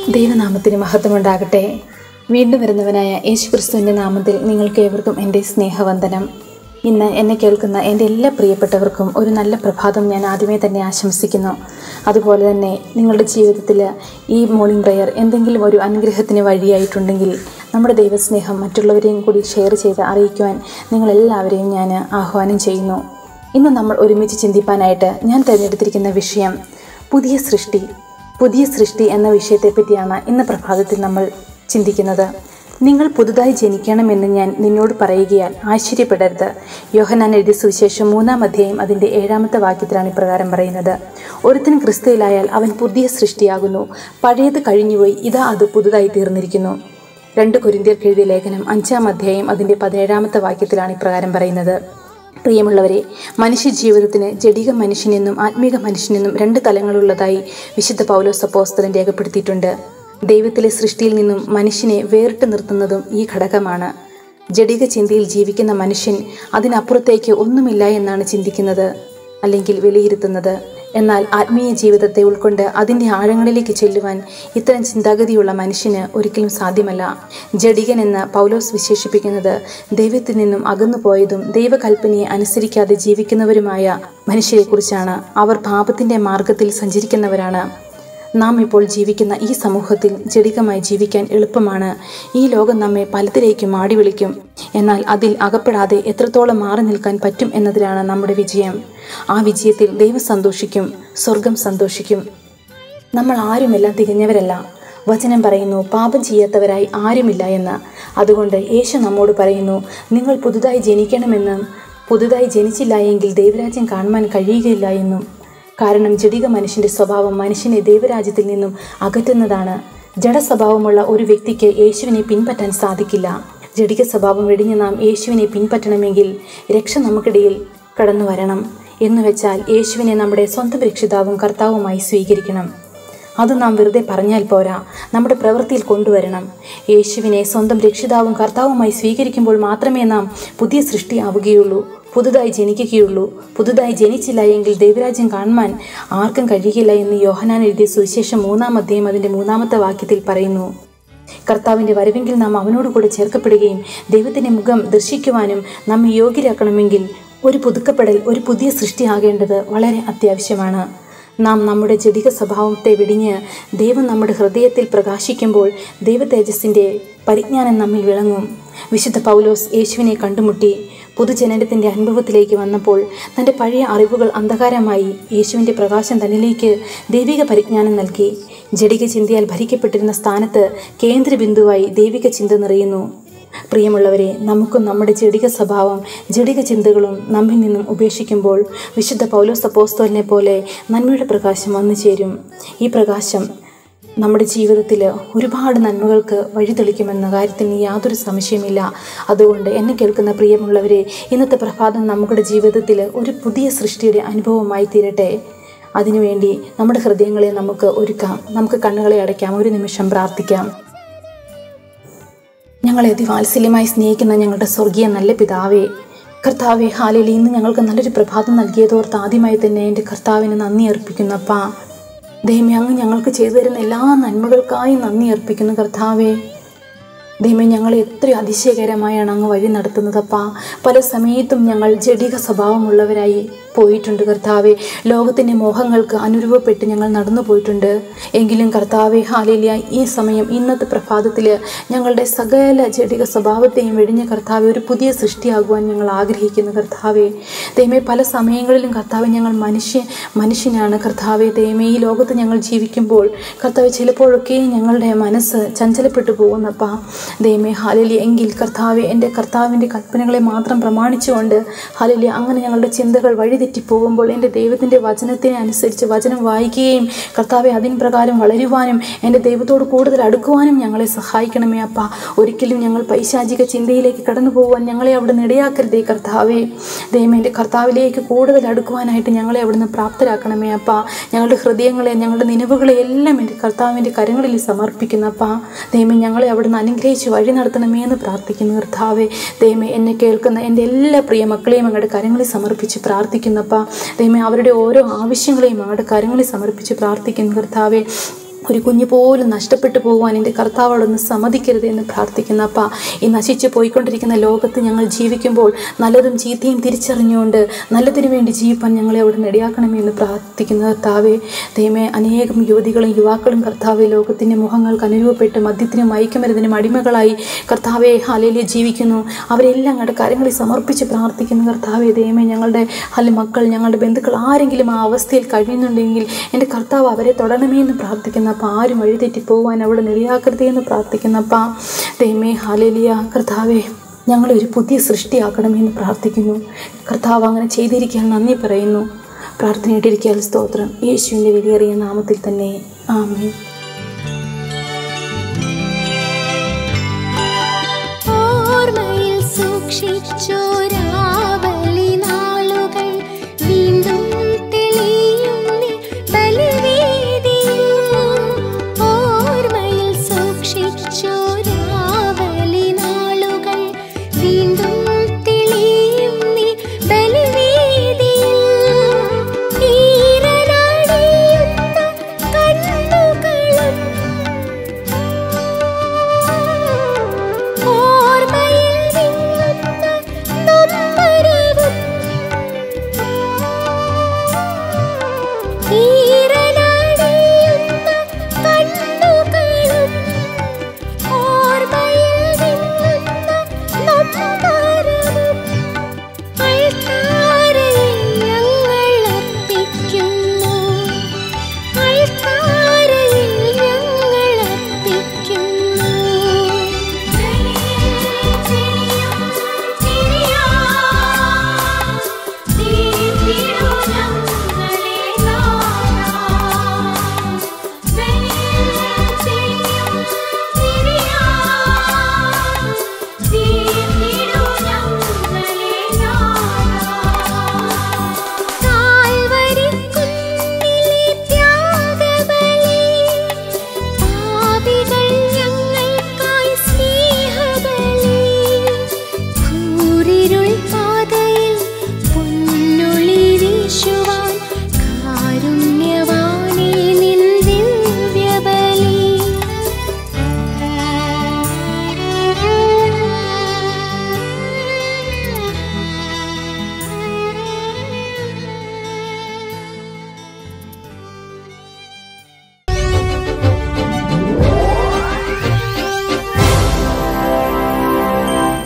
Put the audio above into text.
ദൈവനാമത്തിന് മഹത്വമുണ്ടാകട്ടെ വീണ്ടും വരുന്നവനായ യേശുക്രിസ്തുവിൻ്റെ നാമത്തിൽ നിങ്ങൾക്ക് ഏവർക്കും എൻ്റെ സ്നേഹവന്ദനം ഇന്ന് എന്നെ കേൾക്കുന്ന എൻ്റെ എല്ലാ പ്രിയപ്പെട്ടവർക്കും ഒരു നല്ല പ്രഭാതം ഞാൻ ആദ്യമേ തന്നെ ആശംസിക്കുന്നു അതുപോലെ തന്നെ നിങ്ങളുടെ ജീവിതത്തിൽ ഈ മോർണിംഗ് പ്രെയർ എന്തെങ്കിലും ഒരു അനുഗ്രഹത്തിന് വഴിയായിട്ടുണ്ടെങ്കിൽ നമ്മുടെ ദൈവസ്നേഹം മറ്റുള്ളവരെയും കൂടി ഷെയർ ചെയ്ത് അറിയിക്കുവാൻ നിങ്ങളെല്ലാവരെയും ഞാൻ ആഹ്വാനം ചെയ്യുന്നു ഇന്ന് നമ്മൾ ഒരുമിച്ച് ചിന്തിപ്പാനായിട്ട് ഞാൻ തിരഞ്ഞെടുത്തിരിക്കുന്ന വിഷയം പുതിയ സൃഷ്ടി പുതിയ സൃഷ്ടി എന്ന വിഷയത്തെപ്പറ്റിയാണ് ഇന്ന് പ്രഭാതത്തിൽ നമ്മൾ ചിന്തിക്കുന്നത് നിങ്ങൾ പുതുതായി ജനിക്കണമെന്ന് ഞാൻ നിന്നോട് പറയുകയാൽ ആശ്ചര്യപ്പെടരുത് യോഹനാൻ എഴുതിയ സുവിശേഷം മൂന്നാം അധ്യായം അതിൻ്റെ ഏഴാമത്തെ വാക്യത്തിലാണ് ഇപ്രകാരം പറയുന്നത് ഒരുത്തൻ ക്രിസ്തുയിലായാൽ അവൻ പുതിയ സൃഷ്ടിയാകുന്നു പഴയത് കഴിഞ്ഞുപോയി ഇതാ അത് പുതുതായി തീർന്നിരിക്കുന്നു രണ്ട് കൊരിന്ത്യർക്ക് എഴുതിയ ലേഖനം അഞ്ചാം അധ്യായം അതിൻ്റെ പതിനേഴാമത്തെ വാക്യത്തിലാണ് ഇപ്രകാരം പറയുന്നത് പ്രിയമുള്ളവരെ മനുഷ്യ ജീവിതത്തിന് ജഡിക മനുഷ്യനെന്നും ആത്മീക മനുഷ്യനെന്നും രണ്ട് തലങ്ങളുള്ളതായി വിശുദ്ധ പൗലോസ് അപ്പോസ്തലൻ രേഖപ്പെടുത്തിയിട്ടുണ്ട് ദൈവത്തിലെ സൃഷ്ടിയിൽ നിന്നും മനുഷ്യനെ വേറിട്ട് നിർത്തുന്നതും ഈ ഘടകമാണ് ജഡിക ചിന്തയിൽ ജീവിക്കുന്ന മനുഷ്യൻ അതിനപ്പുറത്തേക്ക് ഒന്നുമില്ല എന്നാണ് ചിന്തിക്കുന്നത് അല്ലെങ്കിൽ വിലയിരുത്തുന്നത് എന്നാൽ ആത്മീയ ജീവിതത്തെ ഉൾക്കൊണ്ട് അതിൻ്റെ ആഴങ്ങളിലേക്ക് ചെല്ലുവാൻ ഇത്തരം ചിന്താഗതിയുള്ള മനുഷ്യന് ഒരിക്കലും സാധ്യമല്ല ജഡികൻ എന്ന് പൗലോസ് വിശേഷിപ്പിക്കുന്നത് ദൈവത്തിൽ നിന്നും അകന്നു പോയതും ദൈവകൽപ്പനയെ അനുസരിക്കാതെ ജീവിക്കുന്നവരുമായ മനുഷ്യരെക്കുറിച്ചാണ് അവർ പാപത്തിൻ്റെ മാർഗത്തിൽ സഞ്ചരിക്കുന്നവരാണ് നാം ഇപ്പോൾ ജീവിക്കുന്ന ഈ സമൂഹത്തിൽ ജഡികമായി ജീവിക്കാൻ എളുപ്പമാണ് ഈ ലോകം നമ്മെ പലതിലേക്ക് മാടി വിളിക്കും എന്നാൽ അതിൽ അകപ്പെടാതെ എത്രത്തോളം മാറി നിൽക്കാൻ പറ്റും എന്നതിലാണ് നമ്മുടെ വിജയം ആ വിജയത്തിൽ ദൈവം സന്തോഷിക്കും സ്വർഗം സന്തോഷിക്കും നമ്മൾ ആരുമെല്ലാം തികഞ്ഞവരല്ല വചനം പറയുന്നു പാപം ചെയ്യാത്തവരായി ആരുമില്ല എന്ന് അതുകൊണ്ട് യേശു നമ്മോട് പറയുന്നു നിങ്ങൾ പുതുതായി ജനിക്കണമെന്നും പുതുതായി ജനിച്ചില്ല എങ്കിൽ ദൈവരാജ്യം കാണുവാൻ കഴിയുകയില്ല എന്നും കാരണം ജഡിക മനുഷ്യന്റെ സ്വഭാവം മനുഷ്യനെ ദൈവരാജ്യത്തിൽ നിന്നും അകറ്റുന്നതാണ് ജഡസ്വഭാവമുള്ള ഒരു വ്യക്തിക്ക് യേശുവിനെ പിൻപറ്റാൻ സാധിക്കില്ല ജഡിക സ്വഭാവം വെടിഞ്ഞ് നാം യേശുവിനെ പിൻപറ്റണമെങ്കിൽ രക്ഷ നമുക്കിടയിൽ കടന്നു വരണം എന്നു വെച്ചാൽ യേശുവിനെ നമ്മുടെ സ്വന്തം രക്ഷിതാവും കർത്താവുമായി സ്വീകരിക്കണം അത് നാം വെറുതെ പറഞ്ഞാൽ പോരാ നമ്മുടെ പ്രവൃത്തിയിൽ കൊണ്ടുവരണം യേശുവിനെ സ്വന്തം രക്ഷിതാവും കർത്താവുമായി സ്വീകരിക്കുമ്പോൾ മാത്രമേ നാം പുതിയ സൃഷ്ടിയാവുകയുള്ളൂ പുതുതായി ജനിക്കുകയുള്ളൂ പുതുതായി ജനിച്ചില്ല എങ്കിൽ ദൈവരാജ്യം കാണുവാൻ ആർക്കും കഴിയില്ല എന്ന് യോഹനാൻ എഴുതിയ സുവിശേഷം മൂന്നാം അധ്യായം അതിൻ്റെ മൂന്നാമത്തെ വാക്യത്തിൽ പറയുന്നു കർത്താവിൻ്റെ വരവെങ്കിൽ നാം അവനോട് കൂടെ ചേർക്കപ്പെടുകയും ദൈവത്തിൻ്റെ മുഖം ദർശിക്കുവാനും നമ്മെ യോഗ്യരാക്കണമെങ്കിൽ ഒരു പുതുക്കപ്പെടൽ ഒരു പുതിയ സൃഷ്ടിയാകേണ്ടത് വളരെ അത്യാവശ്യമാണ് നാം നമ്മുടെ ജഡിക സ്വഭാവത്തെ വെടിഞ്ഞ് ദൈവം നമ്മുടെ ഹൃദയത്തിൽ പ്രകാശിക്കുമ്പോൾ ദൈവ തേജസ്സിൻ്റെ പരിജ്ഞാനം നമ്മിൽ വിളങ്ങും വിശുദ്ധ പൗലോസ് യേശുവിനെ കണ്ടുമുട്ടി പുതുജനനത്തിൻ്റെ അനുഭവത്തിലേക്ക് വന്നപ്പോൾ തൻ്റെ പഴയ അറിവുകൾ അന്ധകാരമായി യേശുവിൻ്റെ പ്രകാശം തന്നിലേക്ക് ദൈവിക പരിജ്ഞാനം നൽകി ജഡിക ചിന്തയാൽ ഭരിക്കപ്പെട്ടിരുന്ന സ്ഥാനത്ത് കേന്ദ്രബിന്ദുവായി ദൈവിക ചിന്ത നിറയുന്നു പ്രിയമുള്ളവരെ നമുക്കും നമ്മുടെ ജഡിക സ്വഭാവം ജഡിക ചിന്തകളും നമ്മിൽ നിന്നും ഉപേക്ഷിക്കുമ്പോൾ വിശുദ്ധ പൗലോസ് അപ്പോസ്തോലിനെ പോലെ നന്മയുടെ പ്രകാശം വന്നു ചേരും ഈ പ്രകാശം നമ്മുടെ ജീവിതത്തിൽ ഒരുപാട് നന്മകൾക്ക് വഴിതെളിക്കുമെന്ന കാര്യത്തിൽ യാതൊരു സംശയമില്ല അതുകൊണ്ട് എന്നെ കേൾക്കുന്ന പ്രിയമുള്ളവരെ ഇന്നത്തെ പ്രഭാതം നമ്മുടെ ജീവിതത്തിൽ ഒരു പുതിയ സൃഷ്ടിയുടെ അനുഭവമായി തീരട്ടെ അതിനുവേണ്ടി നമ്മുടെ ഹൃദയങ്ങളെ നമുക്ക് ഒരുക്കാം നമുക്ക് കണ്ണുകളെ അടയ്ക്കാം ഒരു നിമിഷം പ്രാർത്ഥിക്കാം ഞങ്ങളെ അതിവാത്സല്യമായി സ്നേഹിക്കുന്ന ഞങ്ങളുടെ സ്വർഗീയ നല്ല പിതാവേ കർത്താവെ ഹാലിൽ ഇന്ന് ഞങ്ങൾക്ക് നല്ലൊരു പ്രഭാതം നൽകിയതോർത്ത് ആദ്യമായി തന്നെ എൻ്റെ കർത്താവിന് നന്ദി അർപ്പിക്കുന്നപ്പാ ദൈവമേ അങ്ങ് ഞങ്ങൾക്ക് ചെയ്തു തരുന്ന എല്ലാ നന്മകൾക്കായി നന്ദി അർപ്പിക്കുന്നു കർത്താവേ ദൈവമേ ഞങ്ങളെ എത്ര അതിശയകരമായാണ് അങ്ങ് വഴി നടത്തുന്നതപ്പാ പല സമയത്തും ഞങ്ങൾ ജഡിക സ്വഭാവമുള്ളവരായി പോയിട്ടുണ്ട് കർത്താവെ ലോകത്തിൻ്റെ മോഹങ്ങൾക്ക് അനുരൂപപ്പെട്ട് ഞങ്ങൾ നടന്നു പോയിട്ടുണ്ട് എങ്കിലും കർത്താവെ ഹാലിലിയ ഈ സമയം ഇന്നത്തെ പ്രഭാതത്തിൽ ഞങ്ങളുടെ സകല ജഡിക സ്വഭാവത്തെയും വെടിഞ്ഞ കർത്താവെ ഒരു പുതിയ സൃഷ്ടിയാകുവാൻ ഞങ്ങൾ ആഗ്രഹിക്കുന്നു കർത്താവെ ദൈവമേ പല സമയങ്ങളിലും കർത്താവെ ഞങ്ങൾ മനുഷ്യ മനുഷ്യനാണ് കർത്താവെ ദൈവമേ ഈ ലോകത്ത് ഞങ്ങൾ ജീവിക്കുമ്പോൾ കർത്താവ് ചിലപ്പോഴൊക്കെ ഞങ്ങളുടെ മനസ്സ് ചഞ്ചലപ്പെട്ടു പോകുന്നപ്പാ ദൈവമേ ഹാലിലി എങ്കിൽ കർത്താവെ എൻ്റെ കർത്താവിൻ്റെ കൽപ്പനകളെ മാത്രം പ്രമാണിച്ചുകൊണ്ട് ഹാലിലി അങ്ങനെ ഞങ്ങളുടെ ചിന്തകൾ വഴിതെറ്റിപ്പോകുമ്പോൾ എൻ്റെ ദൈവത്തിൻ്റെ വചനത്തിനെ അനുസരിച്ച് വചനം വായിക്കുകയും കർത്താവെ അതിൻ പ്രകാരം വളരുവാനും എൻ്റെ ദൈവത്തോട് കൂടുതൽ അടുക്കുവാനും ഞങ്ങളെ സഹായിക്കണമേ അപ്പ ഒരിക്കലും ഞങ്ങൾ പൈശാചിക ചിന്തയിലേക്ക് കടന്നു പോകുവാൻ ഞങ്ങളെ അവിടെ ഇടയാക്കരുതേ കർത്താവേ ദൈവം എൻ്റെ കർത്താവിലേക്ക് കൂടുതൽ അടുക്കുവാനായിട്ട് ഞങ്ങളെ അവിടുന്ന് പ്രാപ്തരാക്കണമേ അപ്പ ഞങ്ങളുടെ ഹൃദയങ്ങളെ ഞങ്ങളുടെ നിലവുകളെ എല്ലാം എൻ്റെ കർത്താവിൻ്റെ കരങ്ങളിൽ സമർപ്പിക്കുന്നപ്പ ദൈവമേ ഞങ്ങളെ അവിടുന്ന് അനുഗ്രഹിച്ച് വഴി നടത്തണമേ എന്ന് പ്രാർത്ഥിക്കുന്നു കർത്താവെ ദൈവമേ എന്നെ കേൾക്കുന്ന എൻ്റെ എല്ലാ പ്രിയ മക്കളെയും അങ്ങയുടെ കരങ്ങളിൽ സമർപ്പിച്ച് പ്രാർത്ഥിക്കുന്നപ്പ ദൈവമേ അവരുടെ ഓരോ ആവശ്യങ്ങളെയും അങ്ങയുടെ കരങ്ങളിൽ സമർപ്പിച്ച് പ്രാർത്ഥിക്കുന്നു കർത്താവെ ഒരു കുഞ്ഞു പോലും നഷ്ടപ്പെട്ടു പോകുവാൻ എൻ്റെ കർത്താവോടൊന്ന് സമ്മതിക്കരുത് എന്ന് പ്രാർത്ഥിക്കുന്ന അപ്പ ഈ നശിച്ചു പോയിക്കൊണ്ടിരിക്കുന്ന ലോകത്ത് ഞങ്ങൾ ജീവിക്കുമ്പോൾ നല്ലതും ചീത്തയും തിരിച്ചറിഞ്ഞുകൊണ്ട് നല്ലതിനു വേണ്ടി ജീവിപ്പാൻ ഞങ്ങളെ അവിടെ നെടിയാക്കണമേ എന്ന് പ്രാർത്ഥിക്കുന്ന കർത്താവെ ദൈവമേ അനേകം യുവതികളും യുവാക്കളും കർത്താവെ ലോകത്തിൻ്റെ മുഖങ്ങൾക്ക് അനുരൂപപ്പെട്ട് മദ്യത്തിനും മയക്കുമരുന്നിനും അടിമകളായി കർത്താവെ ഹാലയിലെ ജീവിക്കുന്നു അവരെല്ലാം ഞങ്ങളുടെ കാര്യങ്ങളിൽ സമർപ്പിച്ച് പ്രാർത്ഥിക്കുന്നു കർത്താവെ ദൈവമേ ഞങ്ങളുടെ അല്ല മക്കൾ ഞങ്ങളുടെ ബന്ധുക്കൾ ആരെങ്കിലും ആ അവസ്ഥയിൽ കഴിയുന്നുണ്ടെങ്കിൽ എൻ്റെ കർത്താവ് അവരെ തൊടണമേ എന്ന് പ്രാർത്ഥിക്കുന്ന അപ്പം ആരും വഴിതെറ്റി പോകുവാൻ അവിടെ നിലയാക്കരുതേ എന്ന് പ്രാർത്ഥിക്കുന്ന അപ്പം ദൈവമേ ഹാലേലിയ കർത്താവെ ഞങ്ങളെ ഒരു പുതിയ സൃഷ്ടിയാക്കണമെന്ന് പ്രാർത്ഥിക്കുന്നു കർത്താവ് അങ്ങനെ ചെയ്തിരിക്കാൻ നന്ദി പറയുന്നു പ്രാർത്ഥനയിട്ടിരിക്കാൻ സ്തോത്രം യേശുവിൻ്റെ വിലയേറിയ നാമത്തിൽ തന്നെ ആമേ ഓർമ്മയിൽ സൂക്ഷിച്ചു